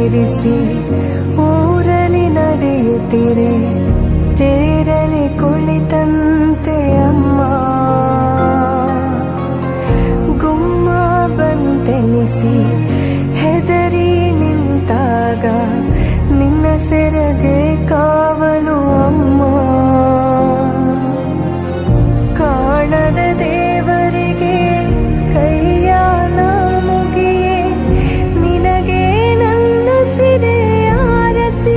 ಇರಿಸಿ ಊರಲಿ ನಡೆಯುತ್ತಿರೆ ತೇರಲಿ ಕುಳಿತಂತೆ ಅಮ್ಮ ಗುಮ್ಮ ಬಂತೆನಿಸಿ ಹೆದರಿ ನಿಂತಾಗ ನಿನ್ನ ಸೆರಗೆ ಕಾವಲು ಅಮ್ಮ ಕಾಣದ ದೇವರಿಗೆ ಕೈಯ ನಾ ಮುಗಿಯೇ ನಿನಗೆ ನನ್ನ ಸಿರೆ ಆರತಿ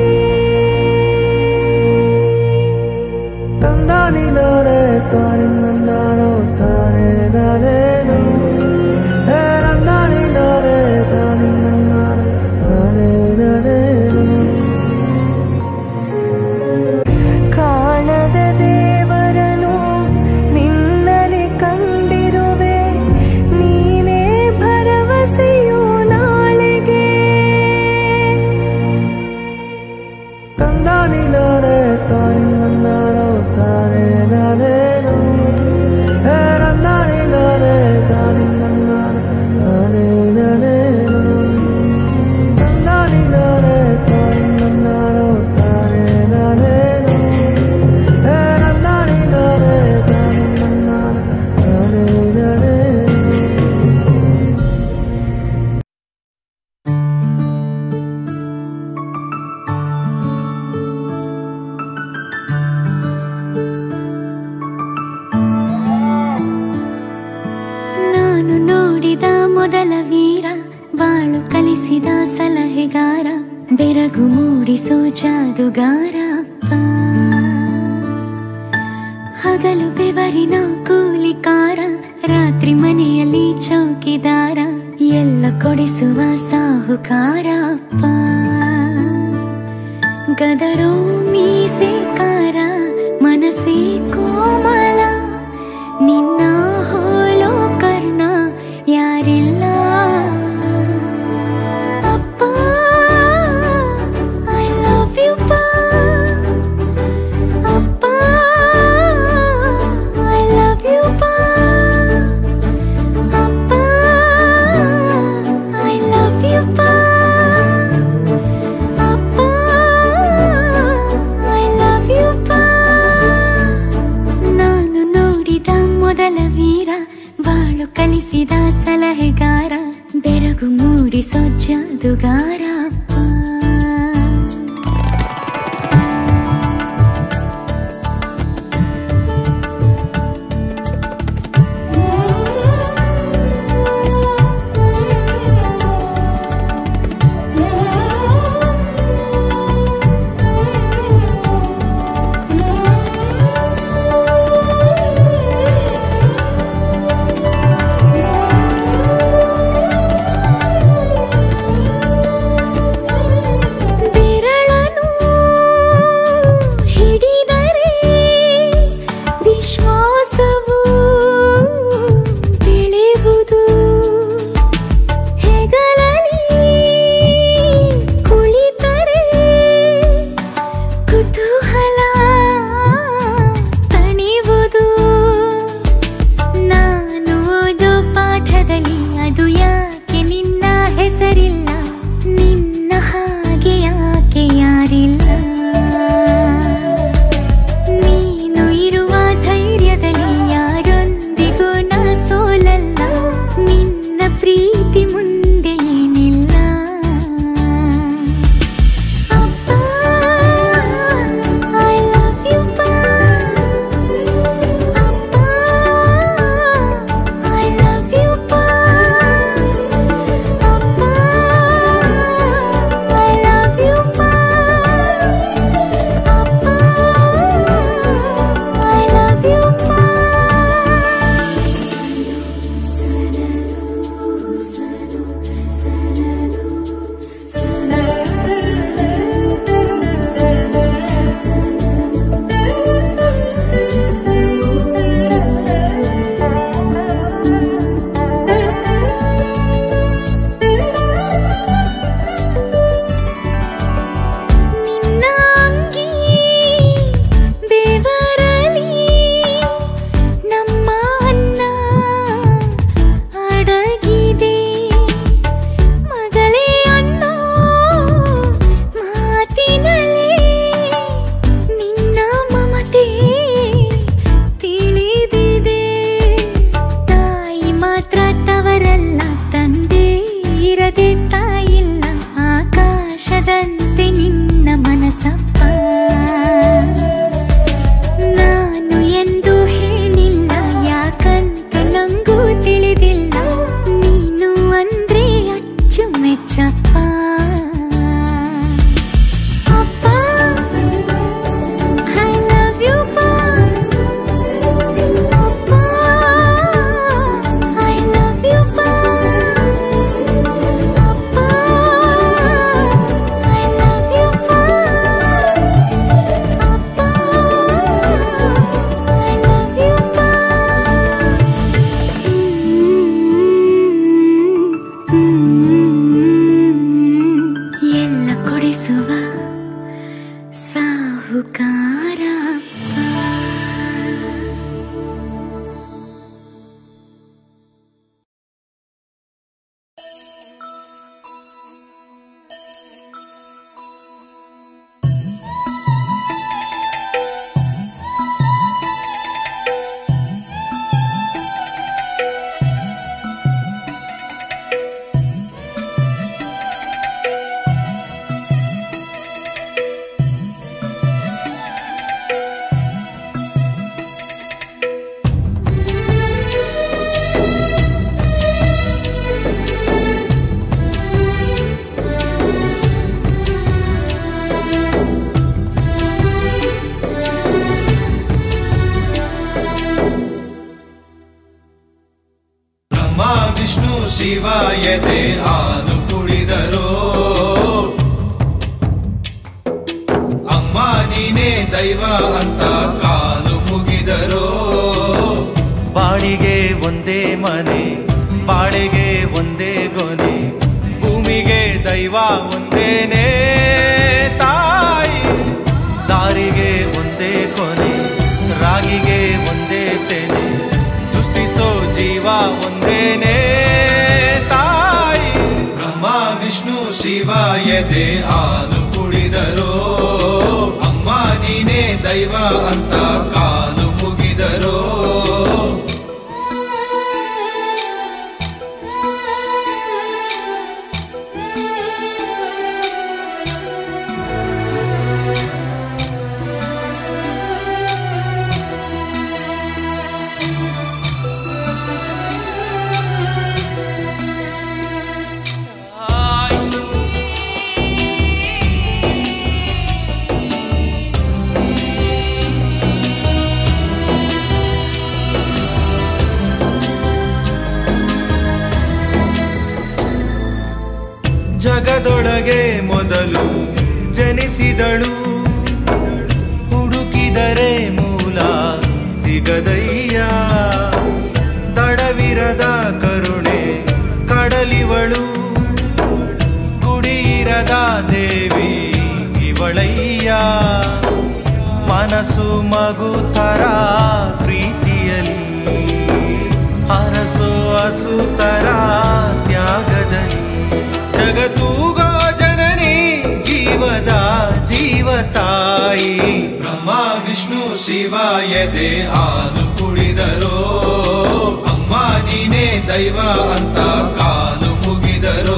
ತಂದಾನಿ ನಾನೇ ತಾನೆ ನನ್ನಾನೋ ತಾನೇ ನಾನೇನು ಹೇ ನಂದಾನಿ ನಾನೇ ತಾನೆ ನನ್ನಾನೋ ತಾನೇ ನಾನೇನು ಕಾಣದ ದೇವರನು ನಿನ್ನಲಿ ಕಂಡಿರುವೆ ನೀನೇ ಭರವಸೆಯು ನಾಳೆಗೆ ತಂದಾನಿ ನಾನೇ ತಾನೆ ನನ್ನಾನೋ ತಾನೇ ನಾನೇನು ಹೇ ನಂದಾನಿ ನಾನೇ ತಾನೆ ನನ್ನಾನೋ ತಾನೇ ನಾನೇನು ತಂದಾನಿ ನಾನೇ ತಾನೆ ನನ್ನಾನೋ ತಾನೇ ನಾನೇನು ಹೇ ನಂದಾನಿ ನಾನೇ ತಾನೆ ನನ್ನಾನೋ ತಾನೇ ನಾನೇನು ನಾನು ನೋಡಿದ ಮೊದಲ ವೀರ ಬಾಳು ಕಲಿಸಿದ ಸಲಹೆಗಾರ ಬೆರಗು ಮೂಡಿಸೋ ಜಾದುಗಾರ ಅಪ್ಪ ಹಗಲು ಬೆವರಿನ ಕೂಲಿಕಾರ ರಾತ್ರಿ ಮನೆಯಲ್ಲಿ ಚೌಕಿದಾರ ಎಲ್ಲ ಕೊಡಿಸುವ ಸಾಹುಕಾರ ಅಪ್ಪ ಗದರೋ ಮೀಸೆಕಾರ ಮನಸ್ಸೇ ಕೋಮಲ ನಿನ್ನ ಹೋಲೋ ಕರ್ಣ ಯಾರಿಲ್ಲ ಅಪ್ಪ ಐ ಲವ್ ಯು ಅಪ್ಪ ಐ ಲವ್ ಯು ಅಪ್ಪ ಐ ಲವ್ ಯು ಅಪ್ಪ ಐ ಲವ್ ಯು ನಾನು ನೋಡಿದ ಮೊದಲ ವೀರ ಬಾಳು ಕಲಿಸಿದ ಸಲಹೆಗಾರ ಬೆರಗು ಮೂಡಿಸೋ ಜಾದುಗಾರ ಅಪ್ಪ ಆಕಾಶದಂತೆ ನಿನ್ನ ಮನಸಪ್ಪ ನಾನು ಎಂದು ಹೇಳಿಲ್ಲ ಯಾಕಂತ ನಂಗೂ ತಿಳಿದಿಲ್ಲ ನೀನು ಅಂದ್ರೆ ಅಚ್ಚುಮೆಚ್ಚಪ್ಪ ಅಪ್ಪ ಐ ಲವ್ ಯು ಅಪ್ಪ ಐ ಲವ್ ಯು ಅಪ್ಪ ಐ ಲವ್ ಯು ಅಪ್ಪ ಐ ಲವ್ ಯು ಎಲ್ಲ ಕೊಡಿಸುವ ಸಾಹುಕಾರ ಬ್ರಹ್ಮ ವಿಷ್ಣು ಶಿವ ಎದೆ ಹಾಲು ಕುಡಿದರೋ ಅಮ್ಮ ನೀನೇ ದೈವ ಅಂತ ಕಾಲು ಮುಗಿದರೋ ಬಾಡಿಗೆ ಒಂದೇ ಮನೆ ಬಾಳೆಗೆ ಒಂದೇ ಗೊನೆ ಭೂಮಿಗೆ ದೈವ ಒಂದೇನೇ ತಾಯಿ ದಾರಿಗೆ ಒಂದೇ ಕೊನೆ ರಾಗಿಗೆ ಒಂದೇ ತೆನೆ ಸೃಷ್ಟಿಸೋ ಜೀವ ಒಂದೇನೇ ತಾಯಿ ಬ್ರಹ್ಮ ವಿಷ್ಣು ಶಿವ ಎದೆ ಹಾಲು ಕುಡಿದರೋ ಅಮ್ಮ ನೀನೇ ದೈವ ಅಂತ ಕಾಲು ಮುಗಿದರೋ ಜಗದೊಳಗೆ ಮೊದಲು ಜನಿಸಿದಳು ಹುಡುಕಿದರೆ ಮೂಲ ಸಿಗದಯ್ಯ ತಡವಿರದ ಕರುಣೆ ಕಡಲಿವಳು ಗುಡಿಯಿರದ ದೇವಿ ಇವಳಯ್ಯ ಮನಸ್ಸು ಮಗು ತರ ಪ್ರೀತಿಯಲ್ಲಿ ಹರಸು ಹಸುತರ ತ್ಯಾಗದಲ್ಲಿ ಜಗತ್ತೂಗೋ ಜನನಿ ಜೀವದ ಜೀವ ತಾಯಿ ಬ್ರಹ್ಮ ವಿಷ್ಣು ಶಿವ ಎದೆ ಹಾಲು ಕುಡಿದರೋ ಅಮ್ಮ ನೀನೇ ದೈವ ಅಂತ ಕಾಲು ಮುಗಿದರೋ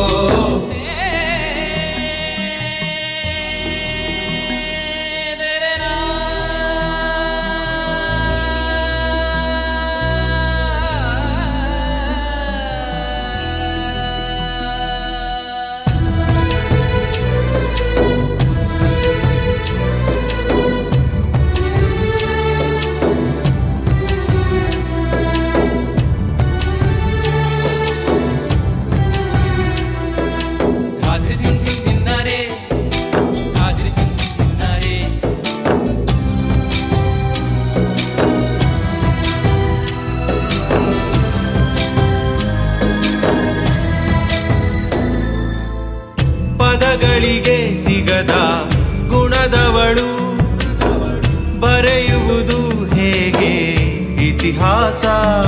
ಪದಗಳಿಗೆ ಸಿಗದ ಗುಣದವಳು ಬರೆಯುವುದು ಹೇಗೆ ಇತಿಹಾಸ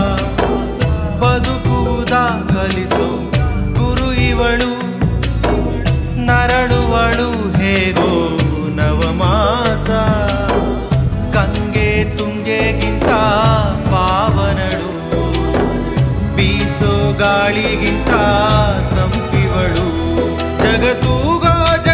ಬದುಕುವುದ ಕಲಿಸು ಗುರು ಇವಳು ನರಳುವಳು ಹೇಗೋ ನವಮಾಸ ಗಂಗೆ ತುಂಗೆಗಿಂತ ಪಾವನಳು ಬೀಸೋ ಗಾಳಿಗಿಂತ ತಂಪಿವಳು ಜಗತ್ತೂಗೋ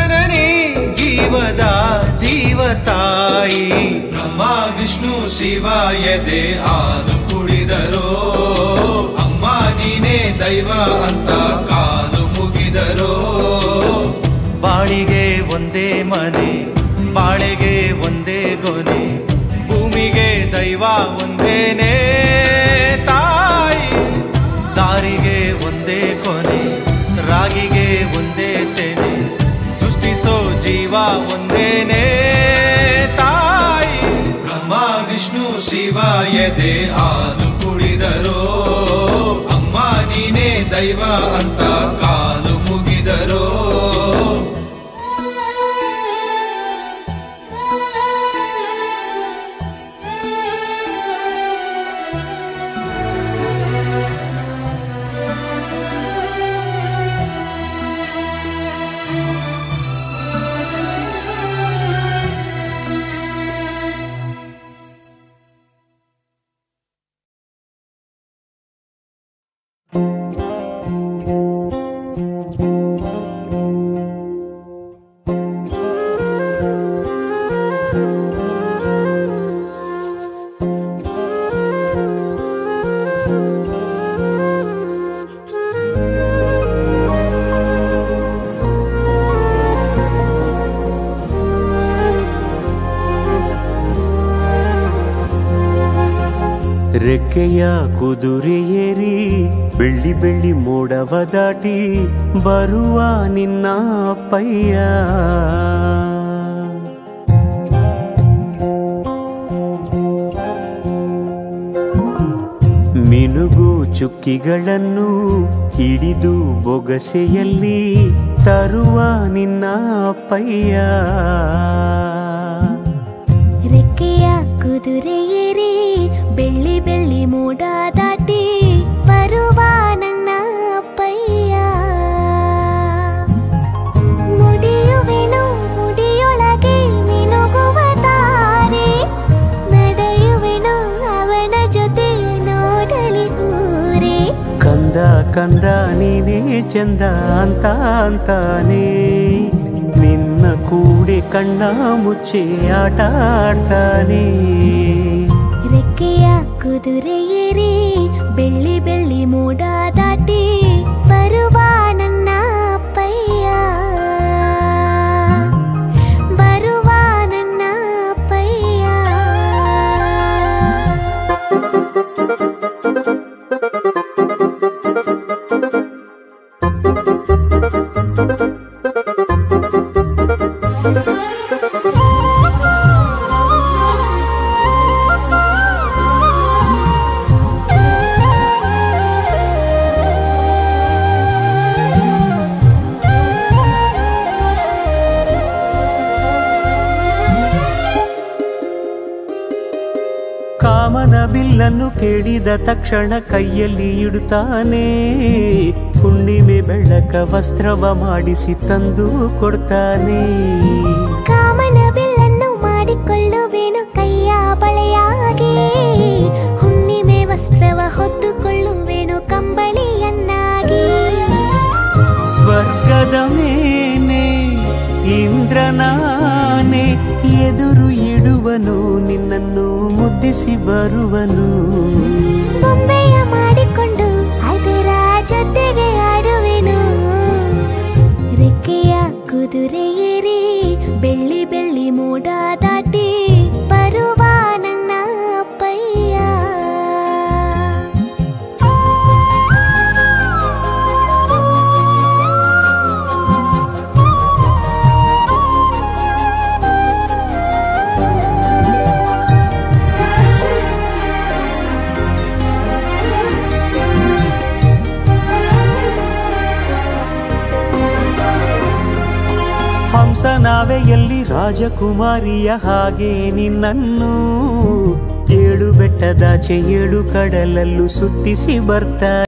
ತಾಯಿ ಬ್ರಹ್ಮ ವಿಷ್ಣು ಶಿವ ಎದೆ ಹಾಲು ಕುಡಿದರೋ ಅಮ್ಮ ನೀನೇ ದೈವ ಅಂತ ಕಾಲು ಮುಗಿದರೋ ಬಾಳಿಗೆ ಒಂದೇ ಮನೆ ಬಾಳೆಗೆ ಒಂದೇ ಗೊನೆ ಭೂಮಿಗೆ ದೈವ ಒಂದೇನೇ ತಾಯಿ ದಾರಿಗೆ ಒಂದೇ ಕೊನೆ ರಾಗಿಗೆ ಒಂದೇ ತೆನೆ ಸೃಷ್ಟಿಸೋ ಜೀವ ಒಂದೇನೇ ತಾಯಿ ಬ್ರಹ್ಮ ವಿಷ್ಣು ಶಿವ ಎದೆ ಹಾಲು ಕುಡಿದರೋ ಅಮ್ಮ ನೀನೇ ದೈವ ಅಂತ ಕಾಲು ಮುಗಿದರೋ ರೆಕ್ಕೆಯ ಕುದುರೆ ಏರಿ ಬೆಳ್ಳಿ ಬೆಳ್ಳಿ ಮೋಡವ ದಾಟಿ ಬರುವ ನಿನ್ನ ಅಪ್ಪಯ್ಯ ಮಿನುಗು ಚುಕ್ಕಿಗಳನ್ನು ಹಿಡಿದು ಬೊಗಸೆಯಲ್ಲಿ ತರುವ ನಿನ್ನ ಅಪ್ಪಯ್ಯ ರೆಕ್ಕೆಯ ಕುದುರೆ ಏರಿ ಬೆಳ್ಳಿ ಬೆಳ್ಳಿ ಮೋಡ ದಾಟಿ ಬರುವ ನನ್ನ ಅಪ್ಪಯ್ಯ ಮುಡಿಯುವೆನು ಮುಡಿಯೊಳಗೆ ಮಿನುಗುವ ತಾರೆ ನಡೆಯುವೆನು ಅವನ ಜೊತೆ ನೋಡಲಿ ಊರೇ ಕಂದ ಕಂದ ನೀನೇ ಚಂದ ಅಂತ ಅಂತಾನೆ ನಿನ್ನ ಕೂಡೆ ಕಣ್ಣ ಮುಚ್ಚಿ ಆಟ ಆಡ್ತಾನೆ ರೆಕ್ಕೆಯ ಕುದುರೆ ಏರಿ ಬೆಳ್ಳಿ ಬೆಳ್ಳಿ ಮೋಡ ದಾಟಿ ಬರುವ ನನ್ನ ಅಪ್ಪಯ್ಯ ಬರುವ ನನ್ನ ಅಪ್ಪಯ್ಯ ಕಾಮನ ಬಿಲ್ಲನ್ನು ಕೇಳಿದ ತಕ್ಷಣ ಕೈಯಲ್ಲಿ ಇಡುತ್ತಾನೆ ಹುಣ್ಣಿಮೆ ಬೆಳಕ ವಸ್ತ್ರವ ಮಾಡಿಸಿ ತಂದು ಕೊಡ್ತಾನೆ ಕಾಮನ ಬಿಲ್ಲನ್ನು ಮಾಡಿಕೊಳ್ಳುವೆನು ಕೈಯ ಬಳೆಯಾಗಿ ಹುಣ್ಣಿಮೆ ವಸ್ತ್ರವ ಹೊತ್ತುಕೊಳ್ಳುವೆನು ಕಂಬಳಿಯನ್ನಾಗಿ ಸ್ವರ್ಗದ ಮೇನೆ ಇಂದ್ರನಾನೆ ಎದುರು ಇಡುವನು ನಿನ್ನನ್ನು ಮುದ್ದಿಸಿ ಬರುವನು ಬೊಂಬೆಯ ಮಾಡಿಕೊಂಡು ಅದರ ಜೊತೆಗೆ ಆಡುವೆನು ರೆಕ್ಕೆಯ ಕುದುರೆ ಏರಿ ಬೆಳ್ಳಿ ಬೆಳ್ಳಿ ಮೋಡ ದಾಟಿ ಬರುವ ನನ್ನ ಅಪ್ಪಯ್ಯ ಹಂಸನಾವೆಯಲ್ಲಿ ರಾಜಕುಮಾರಿಯ ಹಾಗೆ ನಿನ್ನನ್ನು ಏಳು ಬೆಟ್ಟದಾಚೆ ಏಳು ಕಡಲಲ್ಲೂ ಸುತ್ತಿಸಿ ಬರ್ತಾ